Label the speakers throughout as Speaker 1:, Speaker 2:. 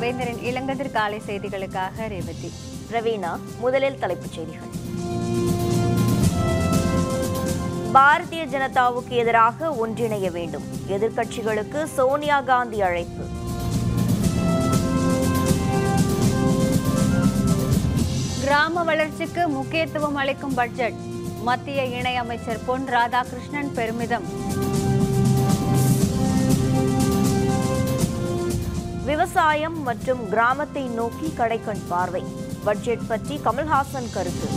Speaker 1: வேந்தரின் இளங்கதிர் காலை செய்திகளுக்காக ரேவதி
Speaker 2: பிரவீனா முதலில் தலைப்புச் செய்திகள் பாரதிய ஜனதாவுக்கு எதிராக ஒன்றிணைய வேண்டும் எதிர்க்கட்சிகளுக்கு சோனியா காந்தி அழைப்பு
Speaker 1: கிராம வளர்ச்சிக்கு முக்கியத்துவம் அளிக்கும் பட்ஜெட் மத்திய இணையமைச்சர் பொன் ராதாகிருஷ்ணன் பெருமிதம்
Speaker 2: விவசாயம் மற்றும் கிராமத்தை நோக்கி கடைக்கண் பார்வை பட்ஜெட் பற்றி கமல்ஹாசன் கருத்து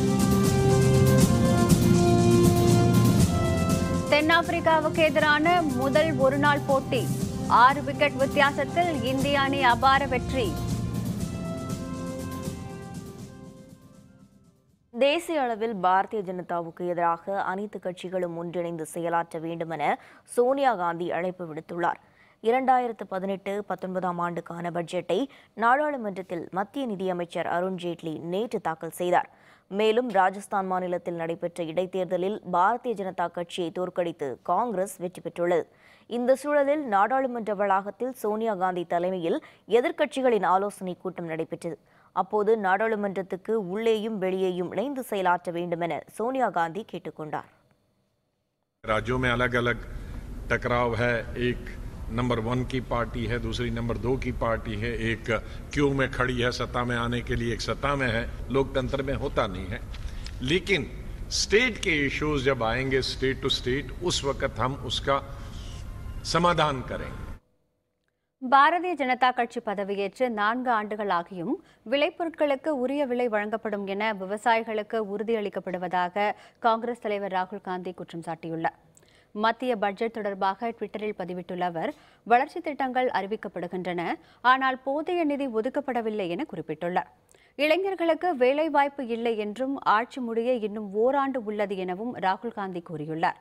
Speaker 1: தென்னாப்பிரிக்காவுக்கு எதிரான முதல் ஒருநாள் போட்டி ஆறு விக்கெட் வித்தியாசத்தில் இந்திய அணி அபார வெற்றி
Speaker 2: தேசிய அளவில் பாரதிய ஜனதாவுக்கு எதிராக அனைத்து கட்சிகளும் ஒன்றிணைந்து செயலாற்ற வேண்டும் என சோனியா காந்தி அழைப்பு விடுத்துள்ளார் இரண்டாயிரத்து பதினெட்டு பத்தொன்பதாம் ஆண்டுக்கான பட்ஜெட்டை நாடாளுமன்றத்தில் மத்திய நிதியமைச்சர் அருண் ஜேட்லி நேற்று தாக்கல் செய்தார் மேலும் ராஜஸ்தான் மாநிலத்தில் நடைபெற்ற இடைத்தேர்தலில் பாரதிய ஜனதா கட்சியை தோற்கடித்து காங்கிரஸ் வெற்றி பெற்றுள்ளது இந்த சூழலில் நாடாளுமன்ற வளாகத்தில் சோனியா காந்தி தலைமையில் எதிர்க்கட்சிகளின் ஆலோசனை கூட்டம் நடைபெற்றது அப்போது நாடாளுமன்றத்துக்கு உள்ளேயும் வெளியேயும் இணைந்து செயலாற்ற வேண்டும் என சோனியா காந்தி கேட்டுக்கொண்டார்
Speaker 3: राज्यों में अलग अलग टकराव है एक नंबर वन की पार्टी है दूसरी नंबर दो की पार्टी है एक क्यू में खड़ी है सत्ता में आने के लिए एक सत्ता में है लोकतंत्र में होता नहीं है लेकिन स्टेट के इश्यूज जब आएंगे स्टेट टू स्टेट उस वक्त हम उसका समाधान करेंगे
Speaker 1: பாரதிய ஜனதா கட்சி பதவியேற்று நான்கு ஆண்டுகளாகியும் விளைபொருட்களுக்கு உரிய விலை வழங்கப்படும் என விவசாயிகளுக்கு உறுதியளிக்கப்படுவதாக காங்கிரஸ் தலைவர் ராகுல் காந்தி குற்றம் சாட்டியுள்ளார் மத்திய பட்ஜெட் தொடர்பாக ட்விட்டரில் பதிவிட்டுள்ள அவர் வளர்ச்சி திட்டங்கள் அறிவிக்கப்படுகின்றன ஆனால் போதிய நிதி ஒதுக்கப்படவில்லை என குறிப்பிட்டுள்ளார் இளைஞர்களுக்கு வேலைவாய்ப்பு இல்லை என்றும் ஆட்சி முடிய இன்னும் ஓராண்டு உள்ளது எனவும் ராகுல் காந்தி கூறியுள்ளார்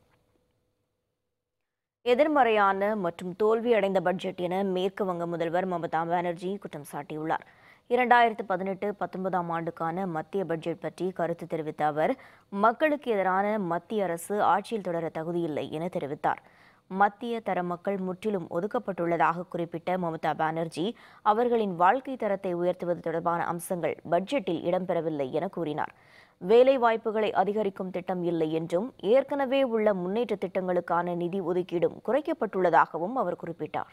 Speaker 2: எதிர்மறையான மற்றும் தோல்வியடைந்த பட்ஜெட் என மேற்கு வங்க முதல்வர் மமதா பானர்ஜி குற்றம் சாட்டியுள்ளார் இரண்டாயிரத்து பதினெட்டு பத்தொன்பதாம் ஆண்டுக்கான மத்திய பட்ஜெட் பற்றி கருத்து தெரிவித்த அவர் மக்களுக்கு எதிரான மத்திய அரசு ஆட்சியில் தொடர தகுதியில்லை என தெரிவித்தார் மத்திய தர மக்கள் முற்றிலும் ஒதுக்கப்பட்டுள்ளதாக குறிப்பிட்ட மமதா பானர்ஜி அவர்களின் வாழ்க்கை தரத்தை உயர்த்துவது தொடர்பான அம்சங்கள் பட்ஜெட்டில் இடம்பெறவில்லை என கூறினார் வேலை வாய்ப்புகளை அதிகரிக்கும் திட்டம் இல்லை என்றும் ஏற்கனவே உள்ள முன்னேற்ற திட்டங்களுக்கான நிதி ஒதுக்கீடும் குறைக்கப்பட்டுள்ளதாகவும் அவர் குறிப்பிட்டார்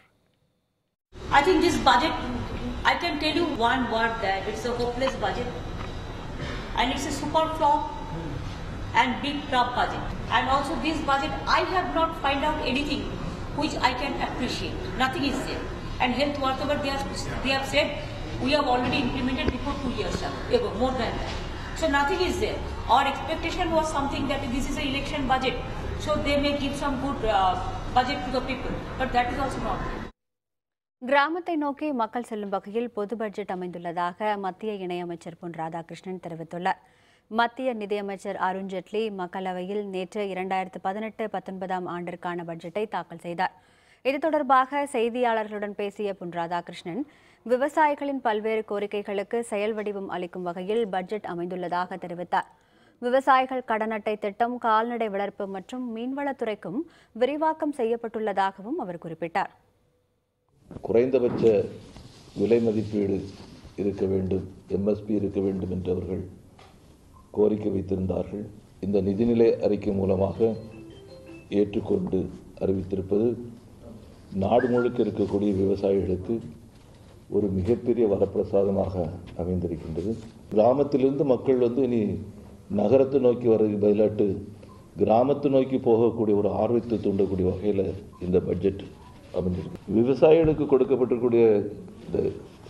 Speaker 4: I think this budget, I can tell you one word that it's a hopeless budget and it's a super flop and big flop budget. And also this budget, I have not find out anything which I can appreciate. Nothing is there. And health whatever they have, they have said, we have already implemented before two years ago, more than that. So nothing is there. Our expectation was something that this is an election budget, so they may give some good uh, budget to the people, but that is also not there.
Speaker 1: கிராமத்தை நோக்கி மக்கள் செல்லும் வகையில் பொது budget அமைந்துள்ளதாக மத்திய இணையமைச்சர் பொன் ராதாகிருஷ்ணன் தெரிவித்துள்ளார் மத்திய நிதியமைச்சர் அருண் ஜேட்லி மக்களவையில் நேற்று இரண்டாயிரத்து பதினெட்டு பத்தொன்பதாம் ஆண்டிற்கான பட்ஜெட்டை தாக்கல் செய்தார் இது தொடர்பாக செய்தியாளர்களுடன் பேசிய பொன் ராதாகிருஷ்ணன் விவசாயிகளின் பல்வேறு கோரிக்கைகளுக்கு செயல் வடிவம் அளிக்கும் வகையில் பட்ஜெட் அமைந்துள்ளதாக தெரிவித்தார் விவசாயிகள் கடன் அட்டை திட்டம் கால்நடை வளர்ப்பு மற்றும் மீன்வளத்துறைக்கும் விரிவாக்கம் செய்யப்பட்டுள்ளதாகவும் அவர் குறிப்பிட்டார்
Speaker 5: குறைந்தபட்ச விலை மதிப்பீடு இருக்க வேண்டும் எம்எஸ்பி இருக்க வேண்டும் என்று அவர்கள் கோரிக்கை வைத்திருந்தார்கள் இந்த நிதிநிலை அறிக்கை மூலமாக ஏற்றுக்கொண்டு அறிவித்திருப்பது நாடு முழுக்க இருக்கக்கூடிய விவசாயிகளுக்கு ஒரு மிகப்பெரிய வரப்பிரசாதமாக அமைந்திருக்கின்றது கிராமத்திலிருந்து மக்கள் வந்து இனி நகரத்தை நோக்கி வர்றதுக்கு பதிலாட்டு கிராமத்தை நோக்கி போகக்கூடிய ஒரு ஆர்வத்தை தூண்டக்கூடிய வகையில் இந்த பட்ஜெட் அமைஞ்சிருக்கு விவசாயிகளுக்கு கொடுக்கப்பட்டிருக்கூடிய இந்த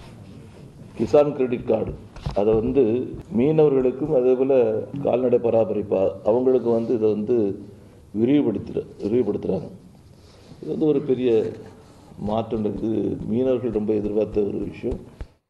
Speaker 5: கிசான் கிரெடிட் கார்டு அதை வந்து மீனவர்களுக்கும் அதே போல் கால்நடை பராமரிப்பா அவங்களுக்கு வந்து இதை வந்து விரிவுபடுத்துகிற விரிவுபடுத்துகிறாங்க இது வந்து ஒரு பெரிய மாற்றம் இருக்குது மீனவர்கள் ரொம்ப எதிர்பார்த்த ஒரு விஷயம்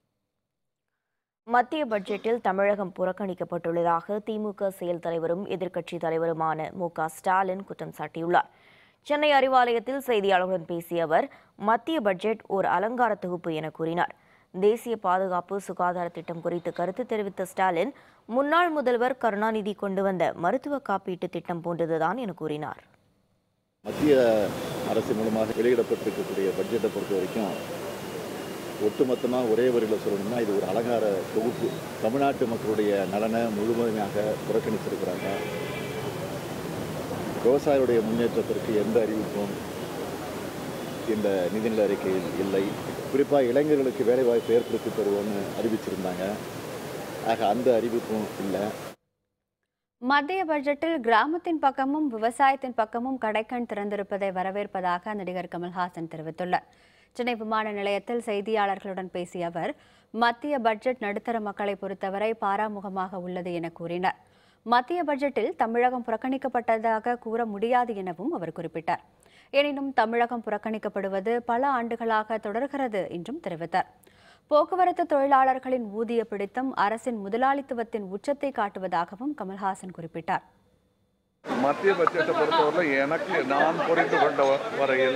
Speaker 2: மத்திய பட்ஜெட்டில் தமிழகம் புறக்கணிக்கப்பட்டுள்ளதாக திமுக செயல் தலைவரும் எதிர்க்கட்சி தலைவருமான மு க ஸ்டாலின் குற்றம் சாட்டியுள்ளார் சென்னை அறிவாலயத்தில் செய்தியாளர்களுடன் பேசிய அவர் மத்திய பட்ஜெட் ஓர் அலங்கார தொகுப்பு என கூறினார் தேசிய பாதுகாப்பு சுகாதார திட்டம் குறித்து கருத்து தெரிவித்த ஸ்டாலின் முன்னாள் முதல்வர் கருணாநிதி கொண்டு வந்த மருத்துவ காப்பீட்டு திட்டம் போன்றதுதான் என கூறினார்
Speaker 6: மத்திய அரசு மூலமாக வெளியிடப்பட்டிருக்கக்கூடிய பட்ஜெட்டை பொறுத்த வரைக்கும் ஒட்டுமொத்தமாக ஒரே வரியில் சொல்லணும்னா இது ஒரு அலங்கார தொகுப்பு தமிழ்நாட்டு மக்களுடைய நலனை முழுமையாக புறக்கணித்திருக்கிறாங்க விவசாயிகளுடைய முன்னேற்றத்திற்கு எந்த அறிவிப்பும் இந்த நிதிநிலை அறிக்கையில் இல்லை குறிப்பாக இளைஞர்களுக்கு வேலைவாய்ப்பு ஏற்படுத்தி தருவோம்னு அறிவிச்சிருந்தாங்க ஆக அந்த அறிவிப்பும் இல்லை
Speaker 1: மத்திய பட்ஜெட்டில் கிராமத்தின் பக்கமும் விவசாயத்தின் பக்கமும் கடைக்கண் திறந்திருப்பதை வரவேற்பதாக நடிகர் கமல்ஹாசன் தெரிவித்துள்ளார் சென்னை விமான நிலையத்தில் செய்தியாளர்களுடன் பேசிய அவர் மத்திய பட்ஜெட் நடுத்தர மக்களை பொறுத்தவரை பாராமுகமாக உள்ளது என கூறினார் மத்திய பட்ஜெட்டில் தமிழகம் புறக்கணிக்கப்பட்டதாக கூற முடியாது எனவும் அவர் குறிப்பிட்டார் எனினும் தமிழகம் புறக்கணிக்கப்படுவது பல ஆண்டுகளாக தொடர்கிறது என்றும் தெரிவித்தார் போக்குவரத்து தொழிலாளர்களின் ஊதிய பிடித்தம் அரசின் முதலாளித்துவத்தின் உச்சத்தை காட்டுவதாகவும் கமல்ஹாசன் குறிப்பிட்டார்
Speaker 7: மத்திய பட்ஜெட்டை பொறுத்தவரை எனக்கு நான் புரிந்து கொண்ட வ- வரையில்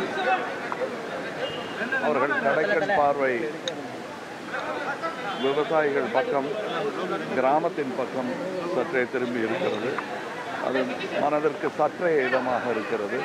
Speaker 7: அவர்கள் கடைக்கண் பார்வை விவசாயிகள் பக்கம் கிராமத்தின் பக்கம் சற்றே திரும்பி இருக்கிறது அது மனதிற்கு சற்றே இதமாக இருக்கிறது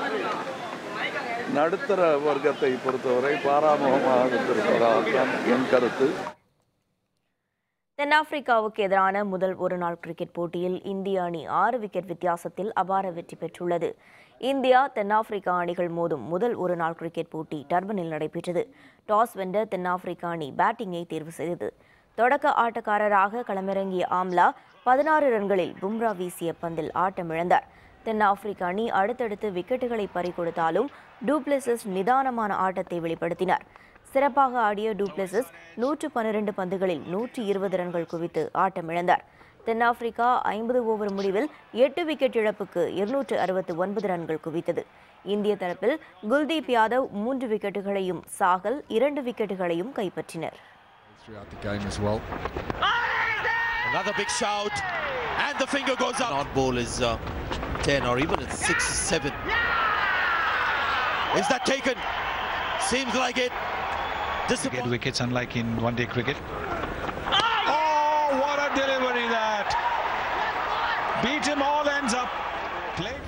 Speaker 7: நடுத்தர வர்க்கத்தை பொறுத்தவரை பாராமுகமாக இருந்திருப்பதாக தான் என் கருத்து
Speaker 2: தென்னாப்பிரிக்காவுக்கு எதிரான முதல் ஒருநாள் கிரிக்கெட் போட்டியில் இந்திய அணி ஆறு விக்கெட் வித்தியாசத்தில் அபார வெற்றி பெற்றுள்ளது இந்தியா தென்னாப்பிரிக்கா அணிகள் மோதும் முதல் ஒருநாள் கிரிக்கெட் போட்டி டர்பனில் நடைபெற்றது டாஸ் வென்ற தென்னாப்பிரிக்கா அணி பேட்டிங்கை தேர்வு செய்தது தொடக்க ஆட்டக்காரராக களமிறங்கிய ஆம்லா பதினாறு ரன்களில் பும்ரா வீசிய பந்தில் ஆட்டமிழந்தார் தென்னாப்பிரிக்க அணி அடுத்தடுத்து விக்கெட்டுகளை பறிகொடுத்தாலும் டூப்ளெசிஸ் நிதானமான ஆட்டத்தை வெளிப்படுத்தினார் சிறப்பாக ஆடிய டூப்ளெசிஸ் நூற்று பன்னிரண்டு பந்துகளில் நூற்றி இருபது ரன்கள் குவித்து ஆட்டமிழந்தார் தென்னாப்பிரிக்கா ஐம்பது ஓவர் முடிவில் எட்டு விக்கெட் இழப்புக்கு இருநூற்று அறுபத்து ஒன்பது ரன்கள் குவித்தது இந்திய தரப்பில் குல்தீப் யாதவ் மூன்று விக்கெட்டுகளையும் சாகல் இரண்டு விக்கெட்டுகளையும் கைப்பற்றினர்
Speaker 8: throughout the game as well.
Speaker 9: Another big shout, and the finger goes up. Odd ball is uh, 10 or even it's 6 7. Is that taken? Seems like it.
Speaker 8: Get
Speaker 9: Disappointing.
Speaker 8: wickets unlike in one day cricket. Oh, what a delivery that! Beat him all ends up. Play.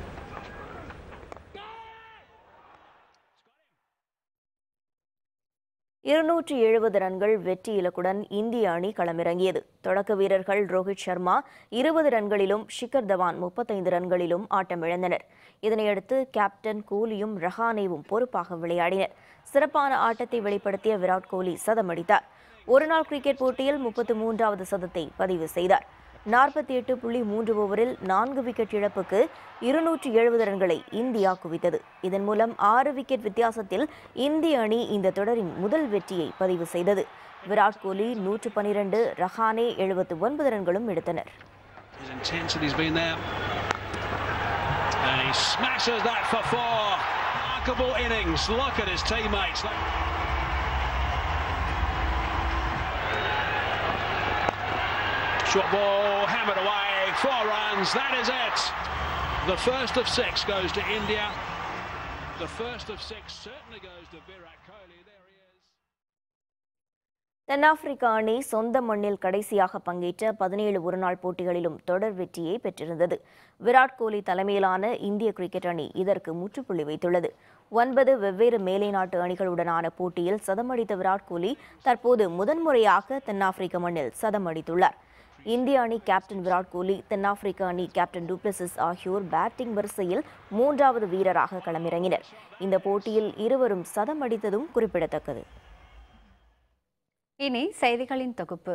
Speaker 2: இருநூற்றி எழுபது ரன்கள் வெற்றி இலக்குடன் இந்திய அணி களமிறங்கியது தொடக்க வீரர்கள் ரோஹித் சர்மா இருபது ரன்களிலும் ஷிகர் தவான் முப்பத்தைந்து ரன்களிலும் ஆட்டமிழந்தனர் இதனையடுத்து கேப்டன் கோலியும் ரஹானேவும் பொறுப்பாக விளையாடினர் சிறப்பான ஆட்டத்தை வெளிப்படுத்திய விராட் கோலி சதமடித்தார் ஒருநாள் கிரிக்கெட் போட்டியில் முப்பத்து மூன்றாவது சதத்தை பதிவு செய்தார் நாற்பத்தி எட்டு புள்ளி மூன்று ஓவரில் நான்கு விக்கெட் இழப்புக்கு இருநூற்றி எழுபது ரன்களை இந்தியா குவித்தது இதன் மூலம் ஆறு விக்கெட் வித்தியாசத்தில் இந்திய அணி இந்த தொடரின் முதல் வெற்றியை பதிவு செய்தது விராட் கோலி நூற்று பனிரெண்டு ரஹானே எழுபத்து ஒன்பது ரன்களும் எடுத்தனர்
Speaker 10: His intensity's been there. And he smashes that for four. Remarkable innings. Look at his teammates. Short ball, hammered away. Four runs. That is it. The first of six goes to India. The first of six certainly goes to Virat Kohli. There he is.
Speaker 2: தென்னாப்பிரிக்கா அணி சொந்த மண்ணில் கடைசியாக பங்கேற்ற பதினேழு ஒருநாள் போட்டிகளிலும் தொடர் வெற்றியை பெற்றிருந்தது விராட் கோலி தலைமையிலான இந்திய கிரிக்கெட் அணி இதற்கு முற்றுப்புள்ளி வைத்துள்ளது ஒன்பது வெவ்வேறு மேலை நாட்டு அணிகளுடனான போட்டியில் சதமடித்த விராட் கோலி தற்போது முதன்முறையாக தென்னாப்பிரிக்க மண்ணில் சதமடித்துள்ளார் இந்திய அணி கேப்டன் விராட் கோலி தென்னாப்பிரிக்க அணி கேப்டன் டூப்ளசிஸ் ஆகியோர் பேட்டிங் வரிசையில் மூன்றாவது வீரராக களமிறங்கினர் இந்த போட்டியில் இருவரும் சதம் அடித்ததும் குறிப்பிடத்தக்கது
Speaker 1: இனி செய்திகளின் தொகுப்பு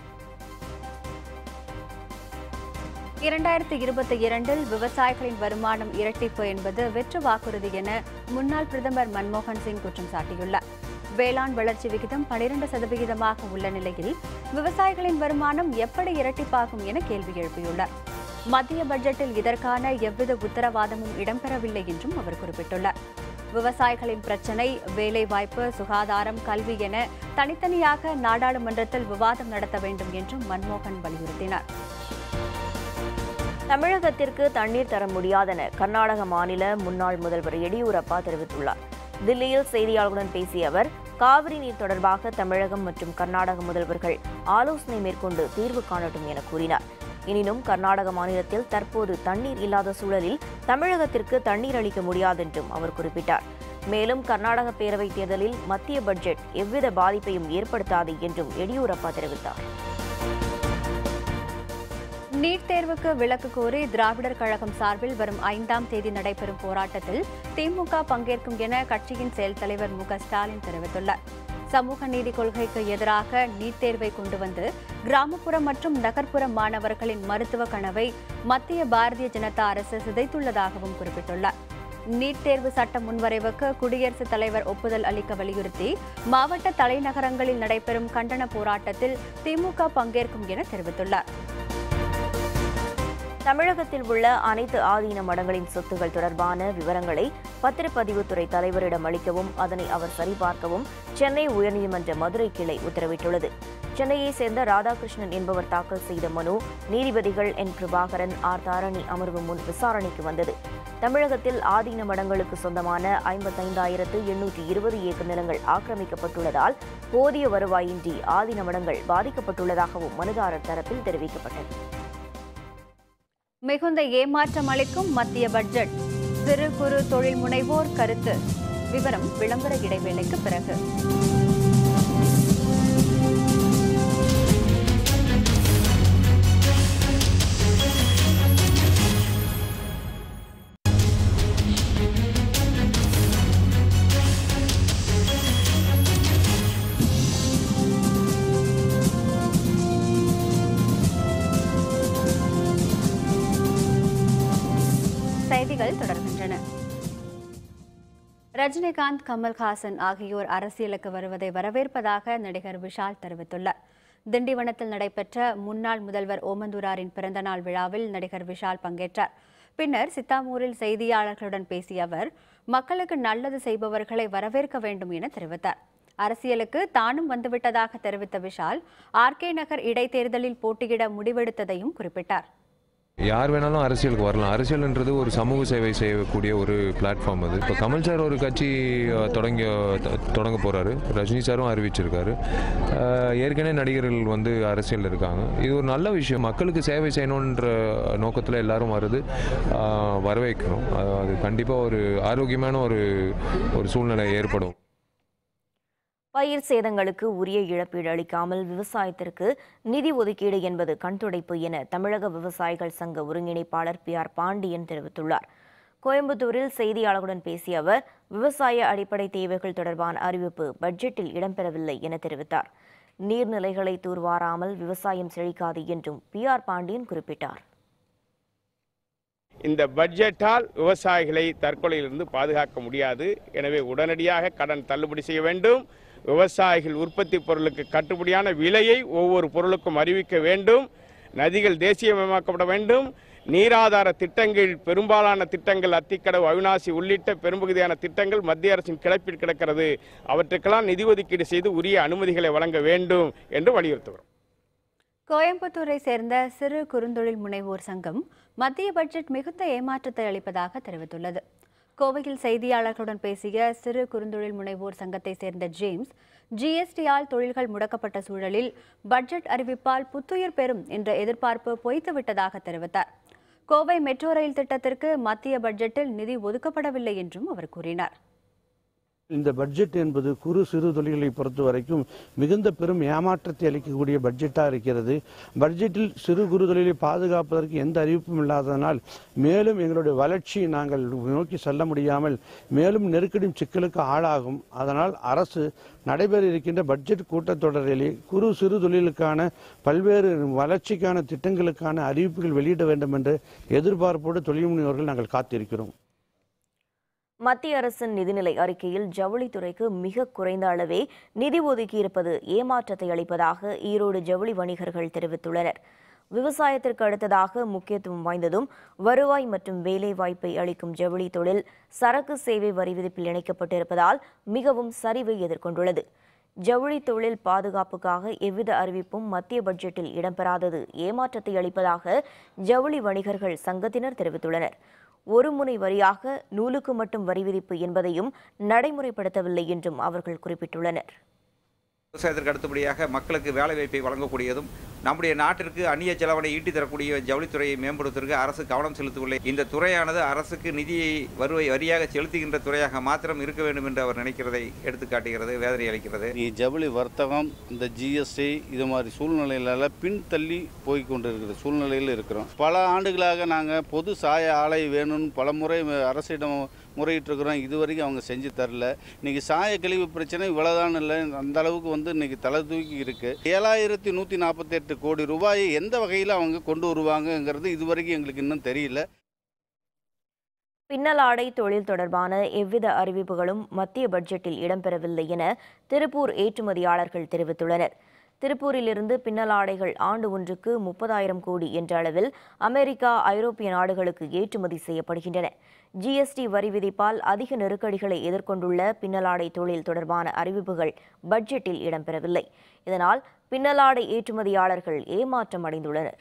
Speaker 1: இரண்டாயிரத்தி இருபத்தி இரண்டில் விவசாயிகளின் வருமானம் இரட்டிப்பு என்பது வெற்று வாக்குறுதி என முன்னாள் பிரதமர் மன்மோகன் சிங் குற்றம் சாட்டியுள்ளார் வேளாண் வளர்ச்சி விகிதம் பனிரெண்டு சதவிகிதமாக உள்ள நிலையில் விவசாயிகளின் வருமானம் எப்படி இரட்டிப்பாகும் என கேள்வி எழுப்பியுள்ளார் மத்திய பட்ஜெட்டில் இதற்கான எவ்வித உத்தரவாதமும் இடம்பெறவில்லை என்றும் அவர் குறிப்பிட்டுள்ளார் விவசாயிகளின் பிரச்சினை வேலைவாய்ப்பு சுகாதாரம் கல்வி என தனித்தனியாக நாடாளுமன்றத்தில் விவாதம் நடத்த வேண்டும் என்றும் மன்மோகன் வலியுறுத்தினார்
Speaker 2: தமிழகத்திற்கு தண்ணீர் தர முடியாதென கர்நாடக மாநில முன்னாள் முதல்வர் எடியூரப்பா தெரிவித்துள்ளார் தில்லியில் செய்தியாளர்களுடன் பேசிய அவர் காவிரி நீர் தொடர்பாக தமிழகம் மற்றும் கர்நாடக முதல்வர்கள் ஆலோசனை மேற்கொண்டு தீர்வு காணட்டும் என கூறினார் எனினும் கர்நாடக மாநிலத்தில் தற்போது தண்ணீர் இல்லாத சூழலில் தமிழகத்திற்கு தண்ணீர் அளிக்க முடியாதென்றும் அவர் குறிப்பிட்டார் மேலும் கர்நாடக பேரவைத் தேர்தலில் மத்திய பட்ஜெட் எவ்வித பாதிப்பையும் ஏற்படுத்தாது என்றும் எடியூரப்பா தெரிவித்தார்
Speaker 1: நீட் தேர்வுக்கு விலக்கு கோரி திராவிடர் கழகம் சார்பில் வரும் ஐந்தாம் தேதி நடைபெறும் போராட்டத்தில் திமுக பங்கேற்கும் என கட்சியின் செயல் தலைவர் மு க ஸ்டாலின் தெரிவித்துள்ளார் சமூக நீதி கொள்கைக்கு எதிராக நீட் தேர்வை கொண்டு வந்து கிராமப்புற மற்றும் நகர்ப்புற மாணவர்களின் மருத்துவ கனவை மத்திய பாரதிய ஜனதா அரசு சிதைத்துள்ளதாகவும் குறிப்பிட்டுள்ளார் நீட் தேர்வு சட்ட முன்வரைவுக்கு குடியரசுத் தலைவர் ஒப்புதல் அளிக்க வலியுறுத்தி மாவட்ட தலைநகரங்களில் நடைபெறும் கண்டன போராட்டத்தில் திமுக பங்கேற்கும் என தெரிவித்துள்ளார்
Speaker 2: தமிழகத்தில் உள்ள அனைத்து ஆதீன மடங்களின் சொத்துகள் தொடர்பான விவரங்களை பத்திரப்பதிவுத்துறை தலைவரிடம் அளிக்கவும் அதனை அவர் சரிபார்க்கவும் சென்னை உயர்நீதிமன்ற மதுரை கிளை உத்தரவிட்டுள்ளது சென்னையை சேர்ந்த ராதாகிருஷ்ணன் என்பவர் தாக்கல் செய்த மனு நீதிபதிகள் என் பிரபாகரன் ஆர் தாரணி அமர்வு முன் விசாரணைக்கு வந்தது தமிழகத்தில் ஆதீன மடங்களுக்கு சொந்தமான ஐம்பத்தைந்தாயிரத்து எண்ணூற்றி இருபது ஏக்கர் நிலங்கள் ஆக்கிரமிக்கப்பட்டுள்ளதால் போதிய வருவாயின்றி ஆதீன மடங்கள் பாதிக்கப்பட்டுள்ளதாகவும் மனுதாரர் தரப்பில் தெரிவிக்கப்பட்டது
Speaker 1: மிகுந்த ஏமாற்றம் அளிக்கும் மத்திய பட்ஜெட் சிறு குறு தொழில் முனைவோர் கருத்து விவரம் விளம்பர இடைவேளைக்கு பிறகு செய்திகள் தொடர்கின்றன ரஜினிகாந்த் கமல்ஹாசன் ஆகியோர் அரசியலுக்கு வருவதை வரவேற்பதாக நடிகர் விஷால் தெரிவித்துள்ளார் திண்டிவனத்தில் நடைபெற்ற முன்னாள் முதல்வர் ஓமந்தூராரின் பிறந்தநாள் விழாவில் நடிகர் விஷால் பங்கேற்றார் பின்னர் சித்தாமூரில் செய்தியாளர்களுடன் பேசிய அவர் மக்களுக்கு நல்லது செய்பவர்களை வரவேற்க வேண்டும் என தெரிவித்தார் அரசியலுக்கு தானும் வந்துவிட்டதாக தெரிவித்த விஷால் ஆர்கே நகர் இடைத்தேர்தலில் போட்டியிட முடிவெடுத்ததையும் குறிப்பிட்டார்
Speaker 11: யார் வேணாலும் அரசியலுக்கு வரலாம் அரசியல்ன்றது ஒரு சமூக சேவை செய்யக்கூடிய ஒரு பிளாட்ஃபார்ம் அது இப்போ கமல் சார் ஒரு கட்சி அஹ், தொடங்கி தொ- தொடங்க போகிறாரு ரஜினி சாரும் அறிவிச்சிருக்காரு அஹ், ஏற்கனவே நடிகர்கள் வந்து அரசியல் இருக்காங்க இது ஒரு நல்ல விஷயம் மக்களுக்கு சேவை செய்யணுன்ற நோக்கத்தில் எல்லாரும் வருது அஹ், வரவேற்கணும் அது- அது கண்டிப்பாக ஒரு ஆரோக்கியமான ஒரு ஒரு சூழ்நிலை ஏற்படும்
Speaker 2: பயிர் சேதங்களுக்கு உரிய இழப்பீடு அளிக்காமல் விவசாயத்திற்கு நிதி ஒதுக்கீடு என்பது கண்துடைப்பு என தமிழக விவசாயிகள் சங்க ஒருங்கிணைப்பாளர் பி ஆர் பாண்டியன் தெரிவித்துள்ளார் கோயம்புத்தூரில் செய்தியாளர்களுடன் பேசிய அவர் விவசாய அடிப்படை தேவைகள் தொடர்பான அறிவிப்பு பட்ஜெட்டில் இடம்பெறவில்லை என தெரிவித்தார் நீர்நிலைகளை தூர்வாராமல் விவசாயம் செழிக்காது என்றும் பி ஆர் பாண்டியன் குறிப்பிட்டார்
Speaker 12: இந்த பட்ஜெட்டால் விவசாயிகளை தற்கொலையிலிருந்து பாதுகாக்க முடியாது எனவே உடனடியாக கடன் தள்ளுபடி செய்ய வேண்டும் விவசாயிகள் உற்பத்தி பொருளுக்கு கட்டுப்படியான விலையை ஒவ்வொரு பொருளுக்கும் அறிவிக்க வேண்டும் நதிகள் தேசியமயமாக்கப்பட வேண்டும் நீராதார திட்டங்கள் பெரும்பாலான திட்டங்கள் அத்திக்கடவு அவிநாசி உள்ளிட்ட பெரும்பகுதியான திட்டங்கள் மத்திய அரசின் கிளப்பில் கிடக்கிறது அவற்றுக்கெல்லாம் நிதி ஒதுக்கீடு செய்து உரிய அனுமதிகளை வழங்க வேண்டும் என்று வலியுறுத்துகிறோம்
Speaker 1: கோயம்புத்தூரை சேர்ந்த சிறு குறுந்தொழில் முனைவோர் சங்கம் மத்திய பட்ஜெட் மிகுந்த ஏமாற்றத்தை அளிப்பதாக தெரிவித்துள்ளது கோவையில் செய்தியாளர்களுடன் பேசிய சிறு குறுந்தொழில் முனைவோர் சங்கத்தை சேர்ந்த ஜேம்ஸ் ஜிஎஸ்டியால் தொழில்கள் முடக்கப்பட்ட சூழலில் பட்ஜெட் அறிவிப்பால் புத்துயிர் பெறும் என்ற எதிர்பார்ப்பு பொய்த்துவிட்டதாக தெரிவித்தார் கோவை மெட்ரோ ரயில் திட்டத்திற்கு மத்திய பட்ஜெட்டில் நிதி ஒதுக்கப்படவில்லை என்றும் அவர் கூறினார்
Speaker 13: இந்த பட்ஜெட் என்பது குறு சிறு தொழில்களை பொறுத்த வரைக்கும் மிகுந்த பெரும் ஏமாற்றத்தை அளிக்கக்கூடிய பட்ஜெட்டாக இருக்கிறது பட்ஜெட்டில் சிறு குறு தொழிலை பாதுகாப்பதற்கு எந்த அறிவிப்பும் இல்லாததனால் மேலும் எங்களுடைய வளர்ச்சி நாங்கள் நோக்கி செல்ல முடியாமல் மேலும் நெருக்கடியும் சிக்கலுக்கு ஆளாகும் அதனால் அரசு நடைபெற இருக்கின்ற பட்ஜெட் கூட்டத்தொடரிலே குறு சிறு தொழிலுக்கான பல்வேறு வளர்ச்சிக்கான திட்டங்களுக்கான அறிவிப்புகள் வெளியிட வேண்டும் என்று எதிர்பார்ப்போடு தொழில் முனைவோர்கள் நாங்கள் காத்திருக்கிறோம்
Speaker 2: மத்திய அரசின் நிதிநிலை அறிக்கையில் ஜவுளித்துறைக்கு மிக குறைந்த அளவே நிதி ஒதுக்கியிருப்பது ஏமாற்றத்தை அளிப்பதாக ஈரோடு ஜவுளி வணிகர்கள் தெரிவித்துள்ளனர் விவசாயத்திற்கு அடுத்ததாக முக்கியத்துவம் வாய்ந்ததும் வருவாய் மற்றும் வேலைவாய்ப்பை அளிக்கும் ஜவுளி தொழில் சரக்கு சேவை வரி விதிப்பில் இணைக்கப்பட்டிருப்பதால் மிகவும் சரிவை எதிர்கொண்டுள்ளது ஜவுளி தொழில் பாதுகாப்புக்காக எவ்வித அறிவிப்பும் மத்திய பட்ஜெட்டில் இடம்பெறாதது ஏமாற்றத்தை அளிப்பதாக ஜவுளி வணிகர்கள் சங்கத்தினர் தெரிவித்துள்ளனர் ஒரு முனை வரியாக நூலுக்கு மட்டும் வரி விதிப்பு என்பதையும் நடைமுறைப்படுத்தவில்லை என்றும் அவர்கள் குறிப்பிட்டுள்ளனர்
Speaker 14: விவசாயத்திற்கு அடுத்தபடியாக மக்களுக்கு வேலைவாய்ப்பை வழங்கக்கூடியதும் நம்முடைய நாட்டிற்கு அந்நிய செலவனை ஈட்டி தரக்கூடிய ஜவுளித்துறையை மேம்படுத்துவதற்கு அரசு கவனம் செலுத்தவில்லை இந்த துறையானது அரசுக்கு நிதியை வருவை வரியாக செலுத்துகின்ற துறையாக மாத்திரம் இருக்க வேண்டும் என்று அவர் நினைக்கிறதை எடுத்துக்காட்டுகிறது வேதனை அளிக்கிறது
Speaker 15: நீ ஜவுளி வர்த்தகம் இந்த ஜிஎஸ்டி இது மாதிரி சூழ்நிலையில பின்தள்ளி போய் கொண்டு இருக்கிற சூழ்நிலையில் இருக்கிறோம் பல ஆண்டுகளாக நாங்கள் பொது சாய ஆலை வேணும்னு பல முறை அரசிடம் முறையிட்டிருக்கிறோம் இது வரைக்கும் அவங்க செஞ்சு தரல இன்னைக்கு சாய கழிவு பிரச்சனை இவ்வளோதான் இல்லை அந்த அளவுக்கு வந்து இன்னைக்கு தலை தூக்கி இருக்கு ஏழாயிரத்தி நூற்றி நாற்பத்தெட்டு கோடி ரூபாயை எந்த வகையில் அவங்க கொண்டு வருவாங்கங்கிறது இது வரைக்கும் எங்களுக்கு இன்னும் தெரியல
Speaker 2: பின்னலாடை தொழில் தொடர்பான எவ்வித அறிவிப்புகளும் மத்திய பட்ஜெட்டில் இடம்பெறவில்லை என திருப்பூர் ஏற்றுமதியாளர்கள் தெரிவித்துள்ளனர் திருப்பூரிலிருந்து பின்னலாடைகள் ஆண்டு ஒன்றுக்கு முப்பதாயிரம் கோடி என்ற அளவில் அமெரிக்கா ஐரோப்பிய நாடுகளுக்கு ஏற்றுமதி செய்யப்படுகின்றன ஜிஎஸ்டி வரி விதிப்பால் அதிக நெருக்கடிகளை எதிர்கொண்டுள்ள பின்னலாடை தொழில் தொடர்பான அறிவிப்புகள் பட்ஜெட்டில் இடம்பெறவில்லை இதனால் பின்னலாடை ஏற்றுமதியாளர்கள் ஏமாற்றம் அடைந்துள்ளனர்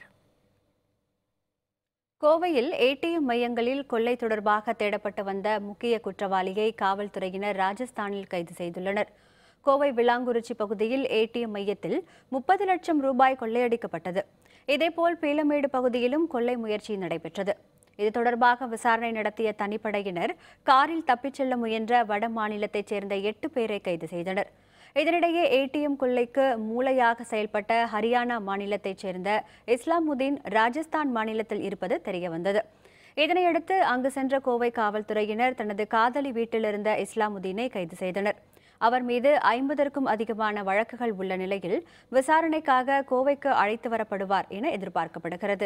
Speaker 1: கோவையில் ஏடிஎம் மையங்களில் கொள்ளை தொடர்பாக தேடப்பட்டு வந்த முக்கிய குற்றவாளியை காவல்துறையினர் ராஜஸ்தானில் கைது செய்துள்ளனர் கோவை விளாங்குறிச்சி பகுதியில் ஏடிஎம் மையத்தில் முப்பது லட்சம் ரூபாய் கொள்ளையடிக்கப்பட்டது இதேபோல் பீலமேடு பகுதியிலும் கொள்ளை முயற்சி நடைபெற்றது இது தொடர்பாக விசாரணை நடத்திய தனிப்படையினர் காரில் தப்பிச் செல்ல முயன்ற வட மாநிலத்தைச் சேர்ந்த எட்டு பேரை கைது செய்தனர் இதனிடையே ஏடிஎம் கொள்ளைக்கு மூளையாக செயல்பட்ட ஹரியானா மாநிலத்தைச் சேர்ந்த இஸ்லாமுதீன் ராஜஸ்தான் மாநிலத்தில் இருப்பது தெரியவந்தது இதனையடுத்து அங்கு சென்ற கோவை காவல்துறையினர் தனது காதலி வீட்டிலிருந்த இஸ்லாமுதீனை கைது செய்தனர் அவர் மீது ஐம்பதற்கும் அதிகமான வழக்குகள் உள்ள நிலையில் விசாரணைக்காக கோவைக்கு அழைத்து வரப்படுவார் என எதிர்பார்க்கப்படுகிறது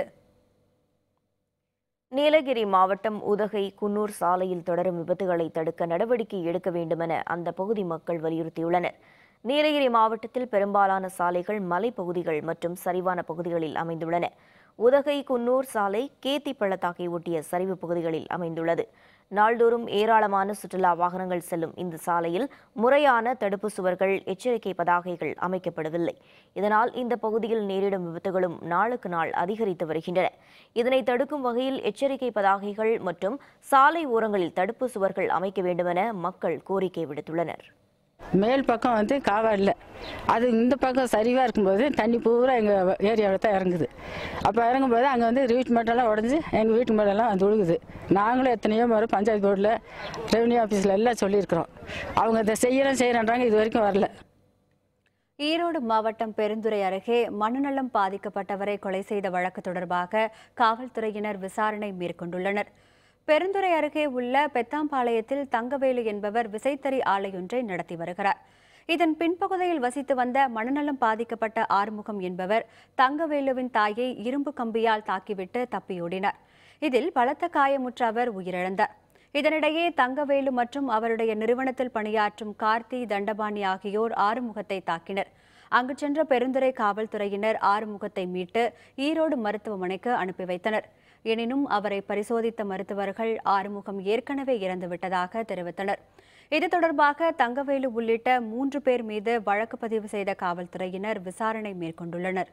Speaker 2: நீலகிரி மாவட்டம் உதகை குன்னூர் சாலையில் தொடரும் விபத்துகளை தடுக்க நடவடிக்கை எடுக்க வேண்டுமென அந்த பகுதி மக்கள் வலியுறுத்தியுள்ளனர் நீலகிரி மாவட்டத்தில் பெரும்பாலான சாலைகள் மலைப்பகுதிகள் மற்றும் சரிவான பகுதிகளில் அமைந்துள்ளன உதகை குன்னூர் சாலை கேத்தி பள்ளத்தாக்கை ஒட்டிய சரிவு பகுதிகளில் அமைந்துள்ளது நாள்தோறும் ஏராளமான சுற்றுலா வாகனங்கள் செல்லும் இந்த சாலையில் முறையான தடுப்பு சுவர்கள் எச்சரிக்கை பதாகைகள் அமைக்கப்படவில்லை இதனால் இந்த பகுதியில் நேரிடும் விபத்துகளும் நாளுக்கு நாள் அதிகரித்து வருகின்றன இதனை தடுக்கும் வகையில் எச்சரிக்கை பதாகைகள் மற்றும் சாலை ஓரங்களில் தடுப்பு சுவர்கள் அமைக்க வேண்டுமென மக்கள் கோரிக்கை விடுத்துள்ளனர்
Speaker 16: மேல் பக்கம் வந்து காவாடில் அது இந்த பக்கம் சரிவாக இருக்கும்போது தண்ணி பூரா எங்கள் ஏரியாவில் தான் இறங்குது அப்போ இறங்கும்போது அங்கே வந்து வீட்டு மேட்டெல்லாம் உடஞ்சி எங்கள் வீட்டு மேடெல்லாம் வந்து ஒழுகுது நாங்களும் எத்தனையோ முறை பஞ்சாயத்து போர்டில் ரெவன்யூ ஆஃபீஸில் எல்லாம் சொல்லியிருக்கிறோம் அவங்க இதை செய்யறேன் செய்கிறேன்றாங்க இது வரைக்கும் வரல
Speaker 1: ஈரோடு மாவட்டம் பெருந்துறை அருகே மனநலம் பாதிக்கப்பட்டவரை கொலை செய்த வழக்கு தொடர்பாக காவல்துறையினர் விசாரணை மேற்கொண்டுள்ளனர் பெருந்துறை அருகே உள்ள பெத்தாம்பாளையத்தில் தங்கவேலு என்பவர் விசைத்தறி ஆலையொன்றை நடத்தி வருகிறார் இதன் பின்பகுதியில் வசித்து வந்த மனநலம் பாதிக்கப்பட்ட ஆறுமுகம் என்பவர் தங்கவேலுவின் தாயை இரும்பு கம்பியால் தாக்கிவிட்டு தப்பியோடினார் இதில் பலத்த காயமுற்ற அவர் உயிரிழந்தார் இதனிடையே தங்கவேலு மற்றும் அவருடைய நிறுவனத்தில் பணியாற்றும் கார்த்தி தண்டபாணி ஆகியோர் ஆறுமுகத்தை தாக்கினர் அங்கு சென்ற பெருந்துறை காவல்துறையினர் ஆறுமுகத்தை மீட்டு ஈரோடு மருத்துவமனைக்கு அனுப்பி வைத்தனர் எனினும் அவரை பரிசோதித்த மருத்துவர்கள் ஆறுமுகம் ஏற்கனவே இறந்துவிட்டதாக தெரிவித்தனர் இது தொடர்பாக தங்கவேலு உள்ளிட்ட மூன்று பேர் மீது வழக்கு பதிவு செய்த காவல்துறையினர் விசாரணை மேற்கொண்டுள்ளனர்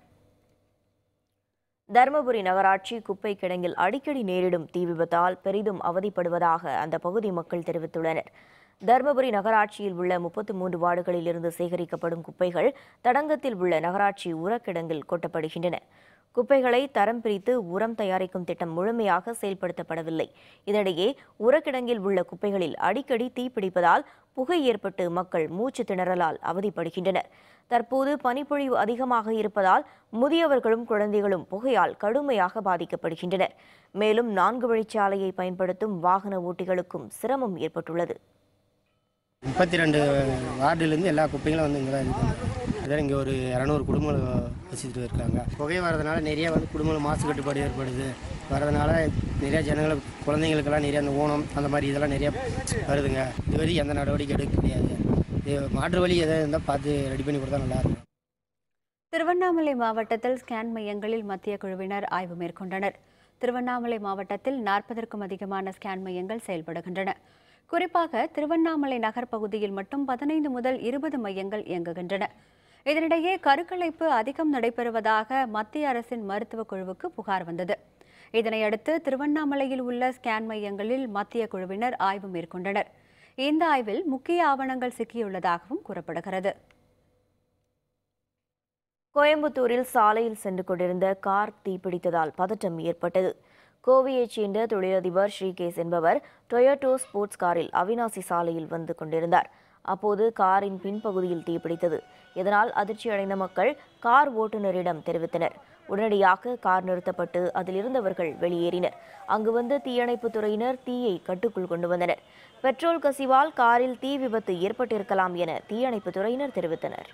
Speaker 2: தருமபுரி நகராட்சி குப்பை கிடங்கில் அடிக்கடி நேரிடும் தீ விபத்தால் பெரிதும் அவதிப்படுவதாக அந்த பகுதி மக்கள் தெரிவித்துள்ளனர் தருமபுரி நகராட்சியில் உள்ள முப்பத்து மூன்று வார்டுகளில் இருந்து சேகரிக்கப்படும் குப்பைகள் தடங்கத்தில் உள்ள நகராட்சி உரக்கிடங்கில் கொட்டப்படுகின்றன குப்பைகளை தரம் பிரித்து உரம் தயாரிக்கும் திட்டம் முழுமையாக செயல்படுத்தப்படவில்லை இதனிடையே உரக்கிடங்கில் உள்ள குப்பைகளில் அடிக்கடி தீப்பிடிப்பதால் புகை ஏற்பட்டு மக்கள் மூச்சு திணறலால் அவதிப்படுகின்றனர் தற்போது பனிப்பொழிவு அதிகமாக இருப்பதால் முதியவர்களும் குழந்தைகளும் புகையால் கடுமையாக பாதிக்கப்படுகின்றனர் மேலும் நான்கு வழிச்சாலையை பயன்படுத்தும் வாகன ஓட்டிகளுக்கும் சிரமம் ஏற்பட்டுள்ளது
Speaker 17: முப்பத்தி ரெண்டு வார்டுலேருந்து எல்லா குப்பைகளும் வந்து இங்கே தான் இருக்குது இதில் இங்கே ஒரு இரநூறு குடும்பங்கள் வசிச்சுட்டு இருக்காங்க புகை வரதுனால நிறைய வந்து குடும்பங்கள் மாசு கட்டுப்பாடு ஏற்படுது வரதுனால நிறைய ஜனங்களுக்கு குழந்தைங்களுக்கெல்லாம் நிறைய அந்த ஊனம் அந்த மாதிரி இதெல்லாம் நிறைய வருதுங்க இதுவரை எந்த நடவடிக்கை எடுக்க கிடையாது இது மாற்று வழி எதாவது இருந்தால் பார்த்து ரெடி பண்ணி கொடுத்தா நல்லாயிருக்கும்
Speaker 1: திருவண்ணாமலை மாவட்டத்தில் ஸ்கேன் மையங்களில் மத்திய குழுவினர் ஆய்வு மேற்கொண்டனர் திருவண்ணாமலை மாவட்டத்தில் நாற்பதற்கும் அதிகமான ஸ்கேன் மையங்கள் செயல்படுகின்றன குறிப்பாக திருவண்ணாமலை நகர் பகுதியில் மட்டும் பதினைந்து முதல் இருபது மையங்கள் இயங்குகின்றன இதனிடையே கருக்கலைப்பு அதிகம் நடைபெறுவதாக மத்திய அரசின் மருத்துவ குழுவுக்கு புகார் வந்தது இதனையடுத்து திருவண்ணாமலையில் உள்ள ஸ்கேன் மையங்களில் மத்திய குழுவினர் ஆய்வு மேற்கொண்டனர் இந்த ஆய்வில் முக்கிய ஆவணங்கள் சிக்கியுள்ளதாகவும் கூறப்படுகிறது
Speaker 2: கோயம்புத்தூரில் சாலையில் சென்று கொண்டிருந்த கார் தீப்பிடித்ததால் பதட்டம் ஏற்பட்டது கோவையைச் சேர்ந்த தொழிலதிபர் ஸ்ரீகேஸ் என்பவர் டொயோட்டோ ஸ்போர்ட்ஸ் காரில் அவினாசி சாலையில் வந்து கொண்டிருந்தார் அப்போது காரின் பின்பகுதியில் தீப்பிடித்தது இதனால் அதிர்ச்சியடைந்த மக்கள் கார் ஓட்டுநரிடம் தெரிவித்தனர் உடனடியாக கார் நிறுத்தப்பட்டு அதில் இருந்தவர்கள் வெளியேறினர் அங்கு வந்த தீயணைப்புத் துறையினர் தீயை கட்டுக்குள் கொண்டு வந்தனர் பெட்ரோல் கசிவால் காரில் தீ விபத்து ஏற்பட்டிருக்கலாம் என தீயணைப்புத் துறையினர் தெரிவித்தனர்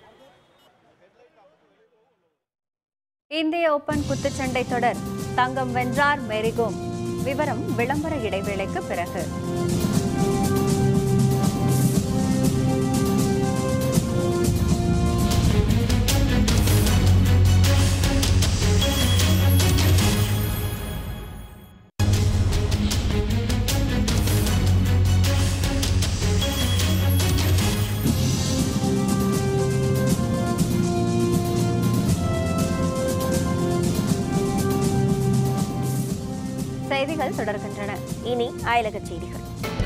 Speaker 1: இந்திய ஓபன் குத்துச்சண்டை தொடர் தங்கம் வென்றார் மேரிகோம் விவரம் விளம்பர இடைவேளைக்கு பிறகு செய்திகள் தொடர்கின்றன
Speaker 2: இனி அயலக செய்திகள்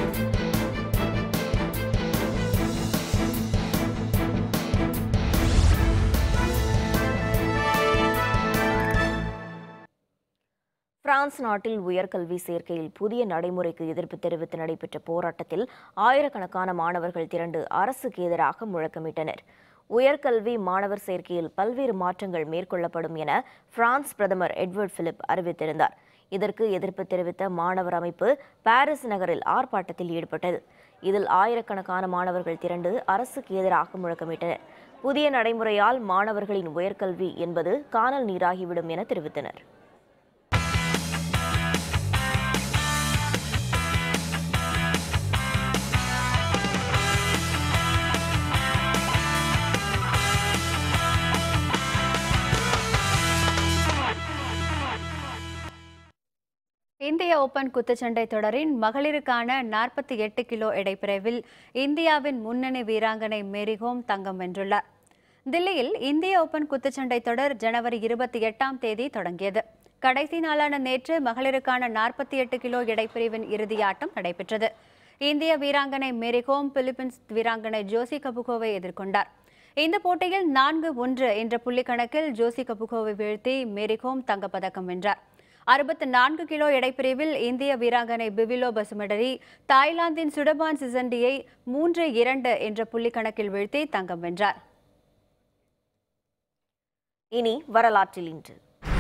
Speaker 2: பிரான்ஸ் நாட்டில் உயர்கல்வி சேர்க்கையில் புதிய நடைமுறைக்கு எதிர்ப்பு தெரிவித்து நடைபெற்ற போராட்டத்தில் ஆயிரக்கணக்கான மாணவர்கள் திரண்டு அரசுக்கு எதிராக முழக்கமிட்டனர் உயர்கல்வி மாணவர் சேர்க்கையில் பல்வேறு மாற்றங்கள் மேற்கொள்ளப்படும் என பிரான்ஸ் பிரதமர் எட்வர்ட் பிலிப் அறிவித்திருந்தார் இதற்கு எதிர்ப்பு தெரிவித்த மாணவர் அமைப்பு பாரிஸ் நகரில் ஆர்ப்பாட்டத்தில் ஈடுபட்டது இதில் ஆயிரக்கணக்கான மாணவர்கள் திரண்டு அரசுக்கு எதிராக முழக்கமிட்டனர் புதிய நடைமுறையால் மாணவர்களின் உயர்கல்வி என்பது காணல் நீராகிவிடும் என தெரிவித்தனர்
Speaker 1: இந்திய ஓபன் குத்துச்சண்டை தொடரின் மகளிருக்கான நாற்பத்தி எட்டு கிலோ எடைப்பிரிவில் இந்தியாவின் முன்னணி வீராங்கனை மேரிகோம் தங்கம் வென்றுள்ளார் தில்லியில் இந்திய ஓபன் குத்துச்சண்டை தொடர் ஜனவரி இருபத்தி எட்டாம் தேதி தொடங்கியது கடைசி நாளான நேற்று மகளிருக்கான நாற்பத்தி எட்டு கிலோ எடைப்பிரிவின் இறுதியாட்டம் நடைபெற்றது இந்திய வீராங்கனை மேரிகோம் பிலிப்பீன்ஸ் வீராங்கனை ஜோசி கபுகோவை எதிர்கொண்டார் இந்த போட்டியில் நான்கு ஒன்று என்ற புள்ளி கணக்கில் ஜோசி கபுகோவை வீழ்த்தி மேரிகோம் தங்கப்பதக்கம் வென்றார் அறுபத்து நான்கு கிலோ எடைப்பிரிவில் இந்திய வீராங்கனை பிவிலோ பசுமடரி தாய்லாந்தின் சுடபான் சிசண்டியை மூன்று இரண்டு என்ற புள்ளி கணக்கில் வீழ்த்தி தங்கம் வென்றார்
Speaker 2: இனி வரலாற்றில் இன்று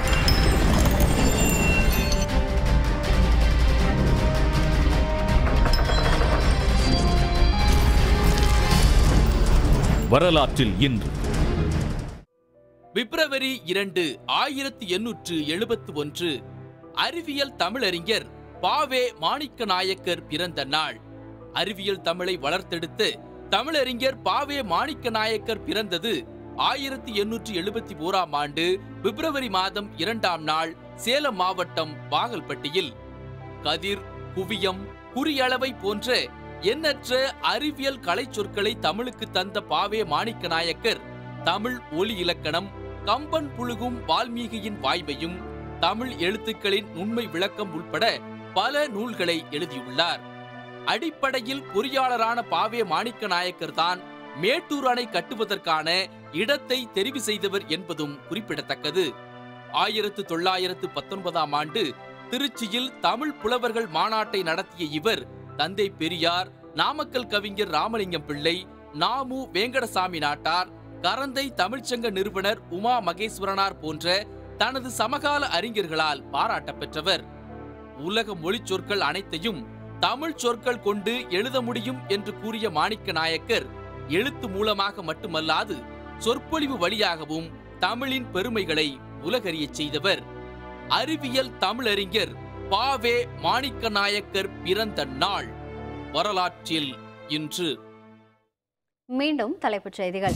Speaker 18: வரலாற்றில் இன்று
Speaker 19: பிப்ரவரி இரண்டு ஆயிரத்தி எண்ணூற்று எழுபத்து ஒன்று அறிவியல் தமிழறிஞர் பாவே மாணிக்க நாயக்கர் பிறந்த நாள் அறிவியல் தமிழை வளர்த்தெடுத்து தமிழறிஞர் பாவே மாணிக்க நாயக்கர் பிறந்தது ஆயிரத்தி எண்ணூற்றி எழுபத்தி ஓராம் ஆண்டு பிப்ரவரி மாதம் இரண்டாம் நாள் சேலம் மாவட்டம் பாகல்பட்டியில் கதிர் குவியம் குறியளவை போன்ற எண்ணற்ற அறிவியல் கலை சொற்களை தமிழுக்கு தந்த பாவே மாணிக்க நாயக்கர் தமிழ் ஒலி இலக்கணம் கம்பன் புழுகும் வால்மீகியின் வாய்மையும் தமிழ் எழுத்துக்களின் உண்மை விளக்கம் உட்பட பல நூல்களை எழுதியுள்ளார் அடிப்படையில் பொறியாளரான பாவே மாணிக்க நாயக்கர் தான் மேட்டூர் அணை கட்டுவதற்கான இடத்தை தெரிவு செய்தவர் என்பதும் குறிப்பிடத்தக்கது ஆயிரத்து தொள்ளாயிரத்து பத்தொன்பதாம் ஆண்டு திருச்சியில் தமிழ் புலவர்கள் மாநாட்டை நடத்திய இவர் தந்தை பெரியார் நாமக்கல் கவிஞர் ராமலிங்கம் பிள்ளை நாமு வேங்கடசாமி நாட்டார் கரந்தை தமிழ்ச்சங்க நிறுவனர் உமா மகேஸ்வரனார் போன்ற தனது சமகால அறிஞர்களால் பாராட்ட பெற்றவர் உலக மொழிச் சொற்கள் அனைத்தையும் தமிழ் சொற்கள் கொண்டு எழுத முடியும் என்று கூறிய மாணிக்க நாயக்கர் எழுத்து மூலமாக மட்டுமல்லாது சொற்பொழிவு வழியாகவும் தமிழின் பெருமைகளை உலகறியச் செய்தவர் அறிவியல் தமிழறிஞர் பாவே மாணிக்க நாயக்கர் பிறந்த நாள் வரலாற்றில் இன்று
Speaker 1: மீண்டும் தலைப்புச் செய்திகள்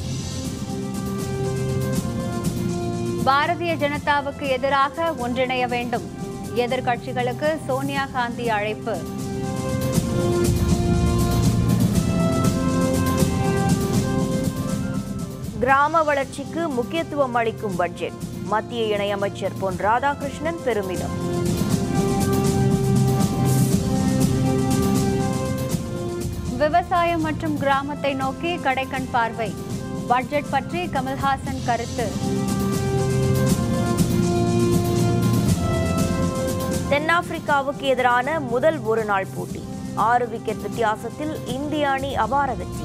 Speaker 1: பாரதிய ஜனதாவுக்கு எதிராக ஒன்றிணைய வேண்டும் எதிர்க்கட்சிகளுக்கு சோனியா காந்தி அழைப்பு
Speaker 2: கிராம வளர்ச்சிக்கு முக்கியத்துவம் அளிக்கும் பட்ஜெட் மத்திய இணையமைச்சர் பொன் ராதாகிருஷ்ணன் பெருமிதம்
Speaker 1: விவசாயம் மற்றும் கிராமத்தை நோக்கி கடைக்கண் பார்வை பட்ஜெட் பற்றி கமல்ஹாசன் கருத்து
Speaker 2: தென்னாப்பிரிக்காவுக்கு எதிரான முதல் ஒருநாள் போட்டி ஆறு விக்கெட் வித்தியாசத்தில் இந்திய அணி அபார வெற்றி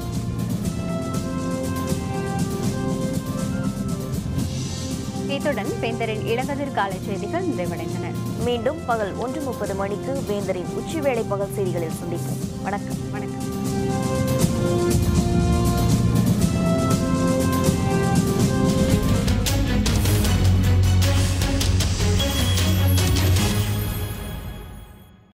Speaker 1: இத்துடன் வேந்தரின் இளங்கதிர் காலை செய்திகள் நிறைவடைந்தன
Speaker 2: மீண்டும் பகல் ஒன்று முப்பது மணிக்கு வேந்தரின் உச்சிவேளை பகல் செய்திகளில் சந்திப்போம் வணக்கம்
Speaker 1: வணக்கம்